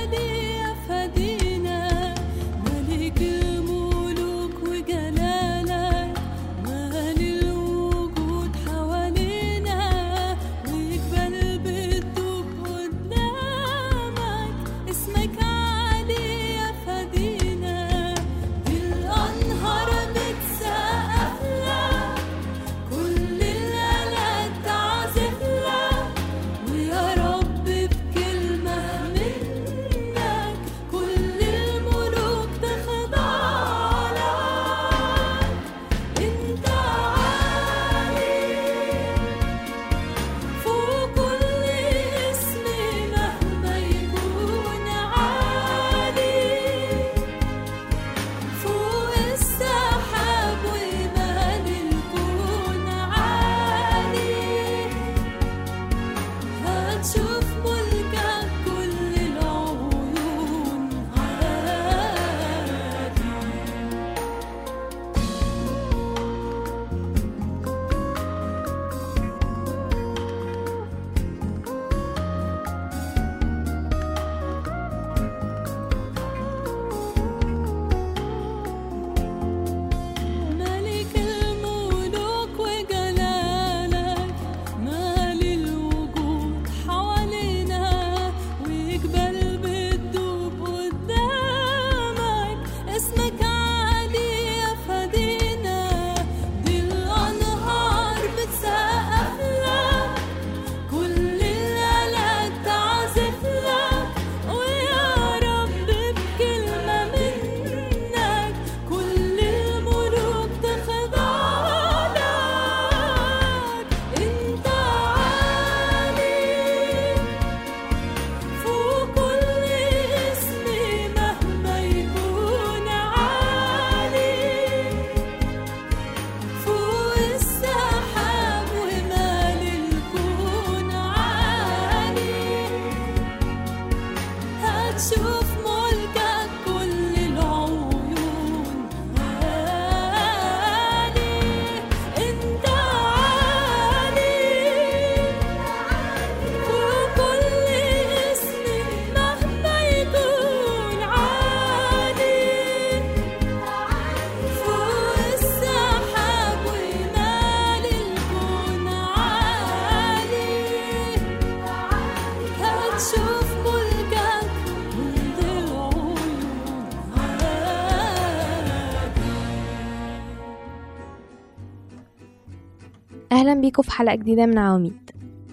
أهلا بيكم في حلقة جديدة من عواميد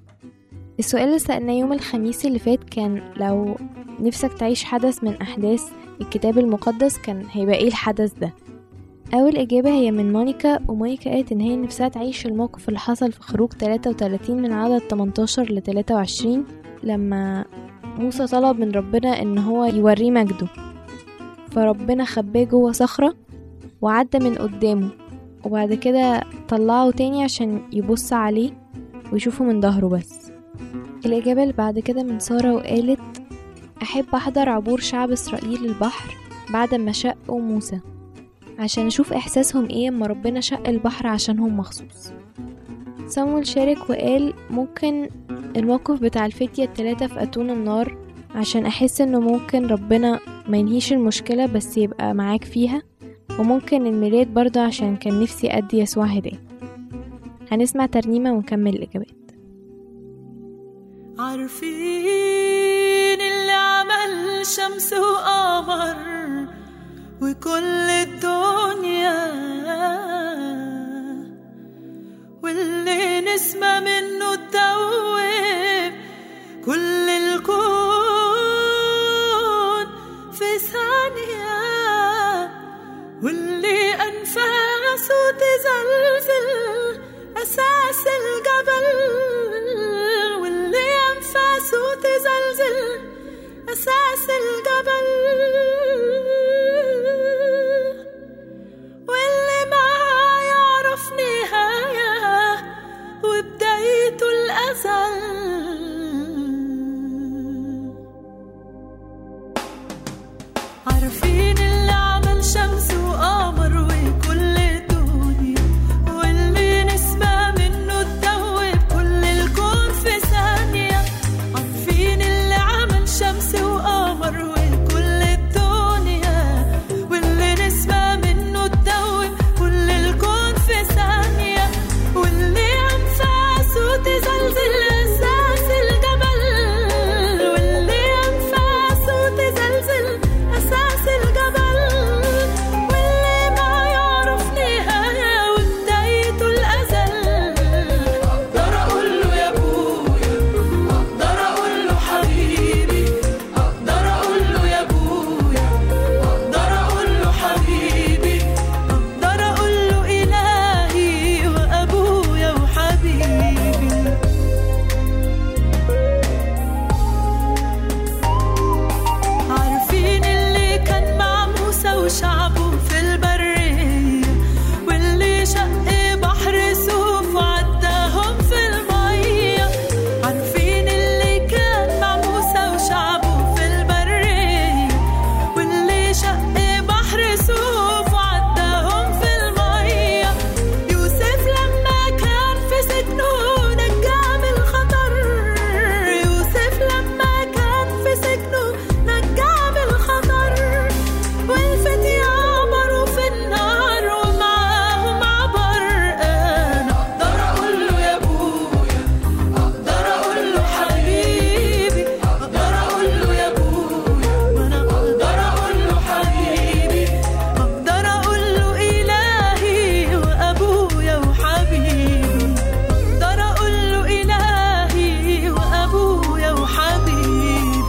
السؤال اللي سألناه يوم الخميس اللي فات كان لو نفسك تعيش حدث من أحداث الكتاب المقدس كان هيبقى إيه الحدث ده أول إجابة هي من مونيكا ومونيكا قالت إن هي نفسها تعيش الموقف اللي حصل في خروج 33 من عدد 18 ل 23 لما موسى طلب من ربنا إن هو يوريه مجده فربنا خباه جوه صخرة وعدى من قدامه وبعد كده طلعه تاني عشان يبص عليه ويشوفه من ظهره بس الإجابة اللي بعد كده من سارة وقالت أحب أحضر عبور شعب إسرائيل البحر بعد ما شقوا موسى عشان أشوف إحساسهم إيه أما ربنا شق البحر عشانهم مخصوص صامويل شارك وقال ممكن الموقف بتاع الفتية التلاتة في أتون النار عشان أحس إنه ممكن ربنا ما ينهيش المشكلة بس يبقى معاك فيها وممكن الميلاد برضه عشان كان نفسي أدي يسوع هدية هنسمع ترنيمة ونكمل الإجابات عارفين اللي عمل شمس وقمر وكل الدنيا واللي نسمة منه تدوب كل الكون في ثانية واللي أنفاسه تزلزل أساس الجبل واللي أنفاسه تزلزل أساس الجبل واللي ما يعرف نهاية وبدايته الأزل عارفين اللي عمل شمس وقمر وكل الدنيا واللي نسمة منه تدوب كل الكون في ثانية عارفين اللي عمل شمس وقمر قمر وكل الدنيا واللي نسمع منه تدوب كل الكون في ثانية واللي أنفاسه تزلزل أساس الجبل واللي أنفاسه تزلزل أساس الجبل واللي ما يعرف نهاية وبدايته الأزل أقدر أقول له يا أبويا أقدر أقول له حبيبي أقدر أقول له يا أبويا أقدر أقول له حبيبي أقدر أقول له إلهي وأبويا وحبيبي عارفين اللي كان مع موسى وشعبه في البرية واللي شق بحر سوف وعداهم في المية عارفين اللي كان مع موسى وشعبه في البرية واللي شق بحر سوف وعداهم في المية يوسف لما كان في سجنه نجاه من الخطر يوسف لما كان في سجنه نجاه من الخطر والفتية عبروا في النار ومعاهم عبر أنا أقدر أقول له يا أبويا أقدر أقول له حبيبي أقدر أقول له يا أبويا وأنا أقدر أقول له حبيبي أقدر أقول له إلهي وأبويا وحبيبي أقدر أقول له إلهي وأبويا وحبيبي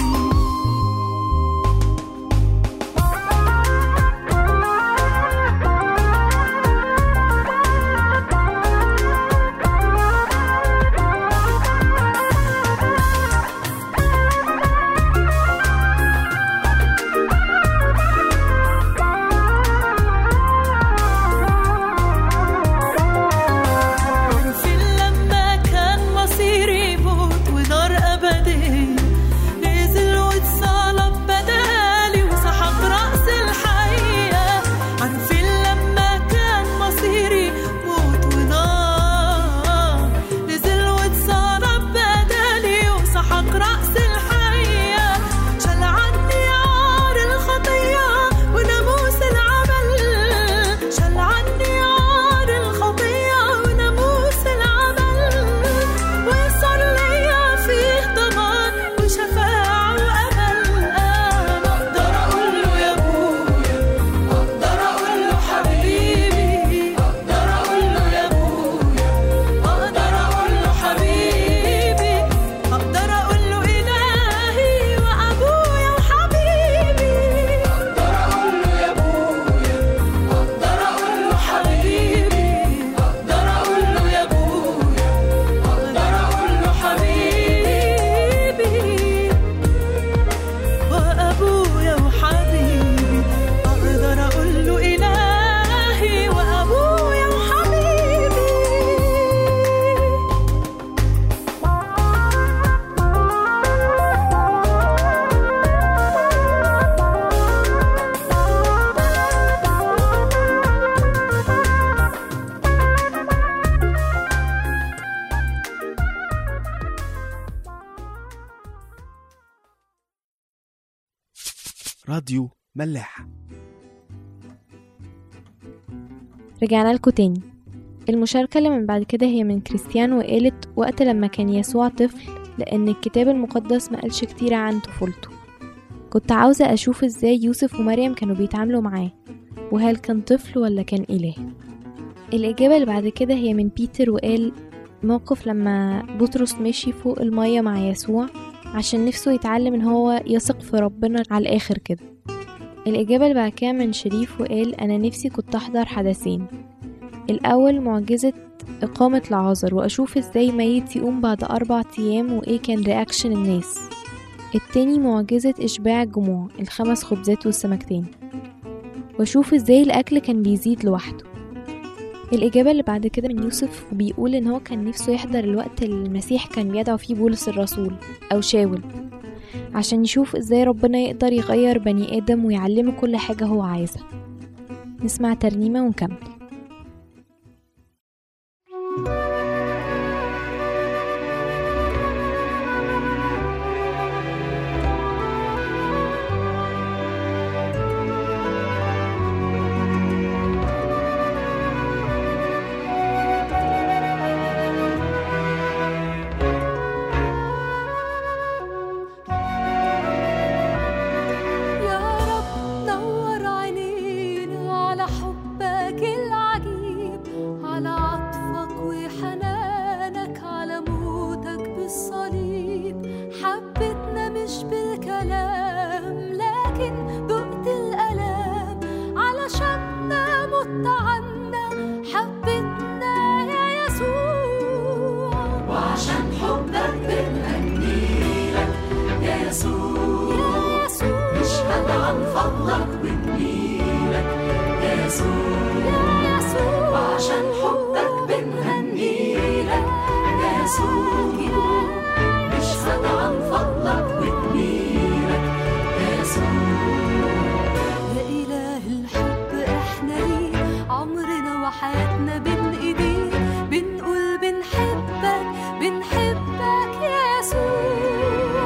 عارفين لما كان مصيري موت ونار أبدية نزل واتصلب بدالي وسحب رأس الحياة عارفين لما كان مصيري موت ونار نزل واتصلب بدالي وسحق رأس الحياة شال عني عار الخطية وناموس العمل شال عني عار الخطية وناموس العمل وصار ليا فيه ضمان وشفاعة وأمل أنا أقدر أقول له يا أبويا أقدر أقول له حبيبي أقدر أقول له يا أبويا أقدر أقول له حبيبي أقدر أقول له إلهي وأبويا وحبيبي أقدر أقول له يا أبويا أقدر أقول له حبيبي أقدر أقول له يا أبويا أقدر أقول له حبيبي وأبويا وحبيبي أقدر أقول له إلهي وأبويا وحبيبي راديو ملاح رجعنا لكم تاني المشاركة اللي من بعد كده هي من كريستيان وقالت وقت لما كان يسوع طفل لأن الكتاب المقدس ما قالش كتير عن طفولته كنت عاوزة أشوف إزاي يوسف ومريم كانوا بيتعاملوا معاه وهل كان طفل ولا كان إله الإجابة اللي بعد كده هي من بيتر وقال موقف لما بطرس مشي فوق المية مع يسوع عشان نفسه يتعلم إن هو يثق في ربنا على الآخر كده الإجابة اللي بعد كده من شريف وقال أنا نفسي كنت أحضر حدثين الأول معجزة إقامة لعازر وأشوف إزاي ميت يقوم بعد أربع أيام وإيه كان رياكشن الناس التاني معجزة إشباع الجموع الخمس خبزات والسمكتين وأشوف إزاي الأكل كان بيزيد لوحده الإجابة اللي بعد كده من يوسف وبيقول إن هو كان نفسه يحضر الوقت اللي المسيح كان بيدعو فيه بولس الرسول أو شاول عشان يشوف إزاي ربنا يقدر يغير بني آدم ويعلمه كل حاجة هو عايزها نسمع ترنيمة ونكمل السلام لكن دقت الألام علشاننا مت عنا حبتنا يا يسوع وعشان حبك بنغنيلك يا يسوع يا يسوع نشهد عن فضلك ونميلك يا يسوع يا يسوع وعشان حبك بنغنيلك يا يسوع نشهد عن فضلك ونميلك يا يسوع يا إله الحب إحنا ليك عمرنا وحياتنا بين إيديك بنقول بنحبك بنحبك يا يسوع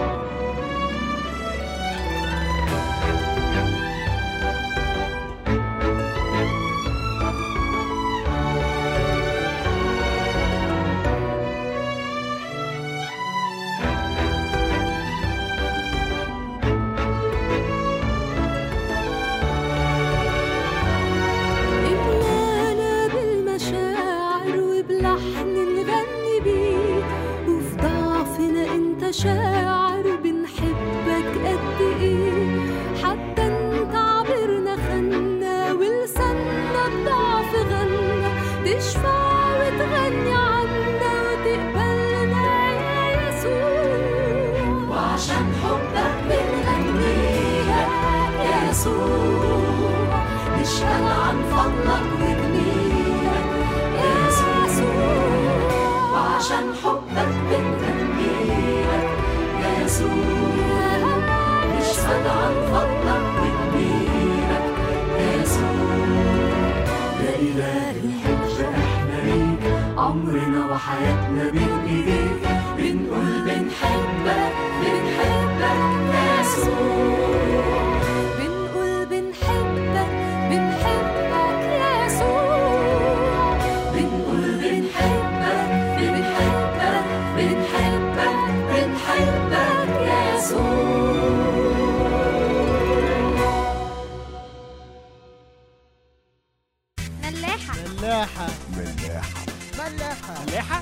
املانا بالمشاعر وبلحن نغني بيه وفي ضعفنا انت شاعر بنحبك قد ايه حتى انت عبرنا خنا ولساننا بضعف غنى تشفع وتغني عنا وتقبلنا يا يسوع وعشان حبك بنغنيلك يا يسوع نشهد عن فضلك وجميلك يا يسوع وعشان حبك بنغنيلك يا يسوع نشهد عن فضلك وجميلك يا يسوع يا إله الحب احنا ليك عمرنا وحياتنا بين ايديك بنقول بنحبك بنحبك يا يسوع بنقول بنحبك بنحبك يا يسوع بنقول بنحبك بنحبك بنحبك بنحبك يا يسوع ملاحة ملاحة ملاحة ملاحة ملاحة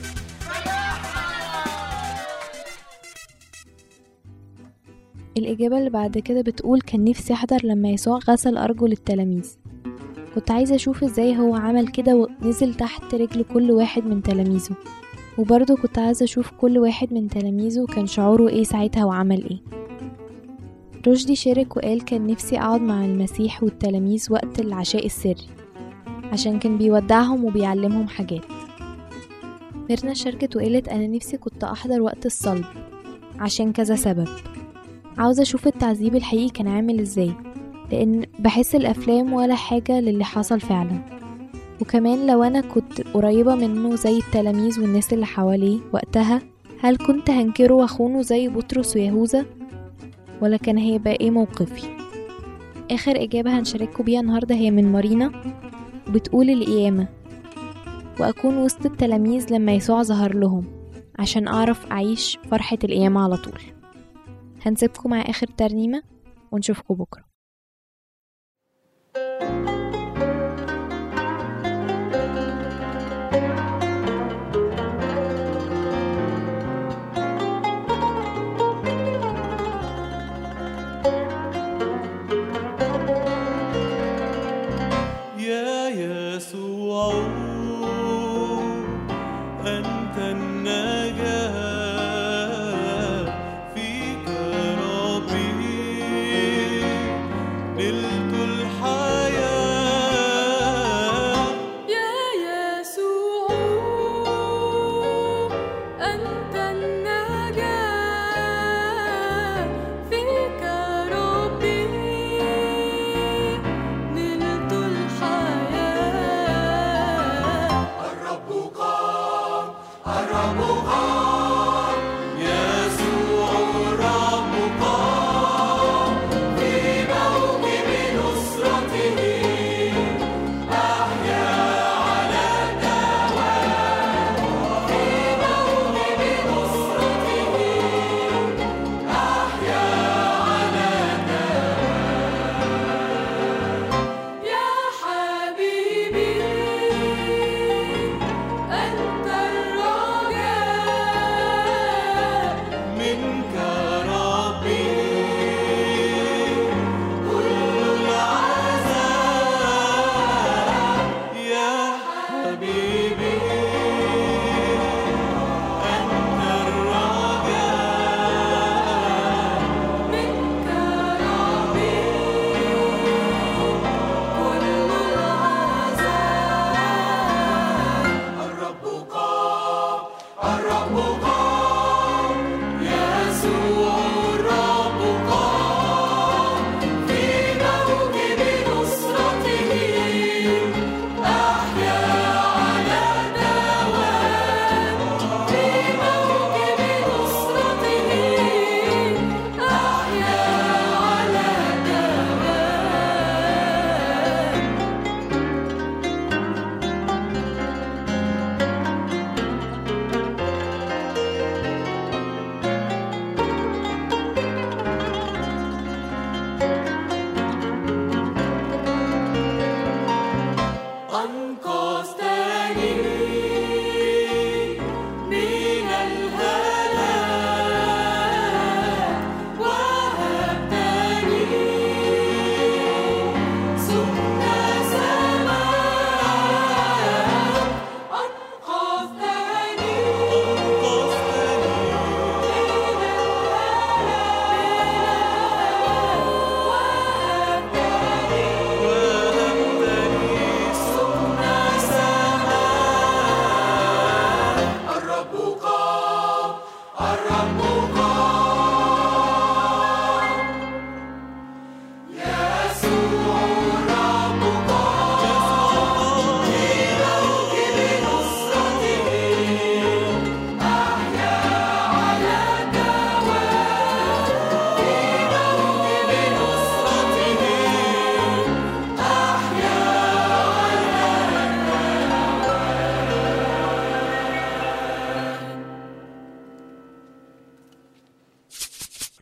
الإجابة اللي بعد كده بتقول كان نفسي أحضر لما يسوع غسل أرجل التلاميذ كنت عايزة أشوف إزاي هو عمل كده ونزل تحت رجل كل واحد من تلاميذه وبرضه كنت عايزة أشوف كل واحد من تلاميذه كان شعوره إيه ساعتها وعمل إيه رشدي شارك وقال كان نفسي أقعد مع المسيح والتلاميذ وقت العشاء السري عشان كان بيودعهم وبيعلمهم حاجات ميرنا شاركت وقالت أنا نفسي كنت أحضر وقت الصلب عشان كذا سبب عاوزة أشوف التعذيب الحقيقي كان عامل إزاي لأن بحس الأفلام ولا حاجة للي حصل فعلا وكمان لو أنا كنت قريبة منه زي التلاميذ والناس اللي حواليه وقتها هل كنت هنكره وأخونه زي بطرس ويهوذا ولا كان هيبقى إيه موقفي آخر إجابة هنشارككم بيها النهاردة هي من مارينا بتقول القيامة وأكون وسط التلاميذ لما يسوع ظهر لهم عشان أعرف أعيش فرحة القيامة على طول هنسيبكم مع آخر ترنيمة ونشوفكم بكرة يا يسوع أنت النجاة فيك ربي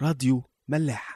راديو ملاح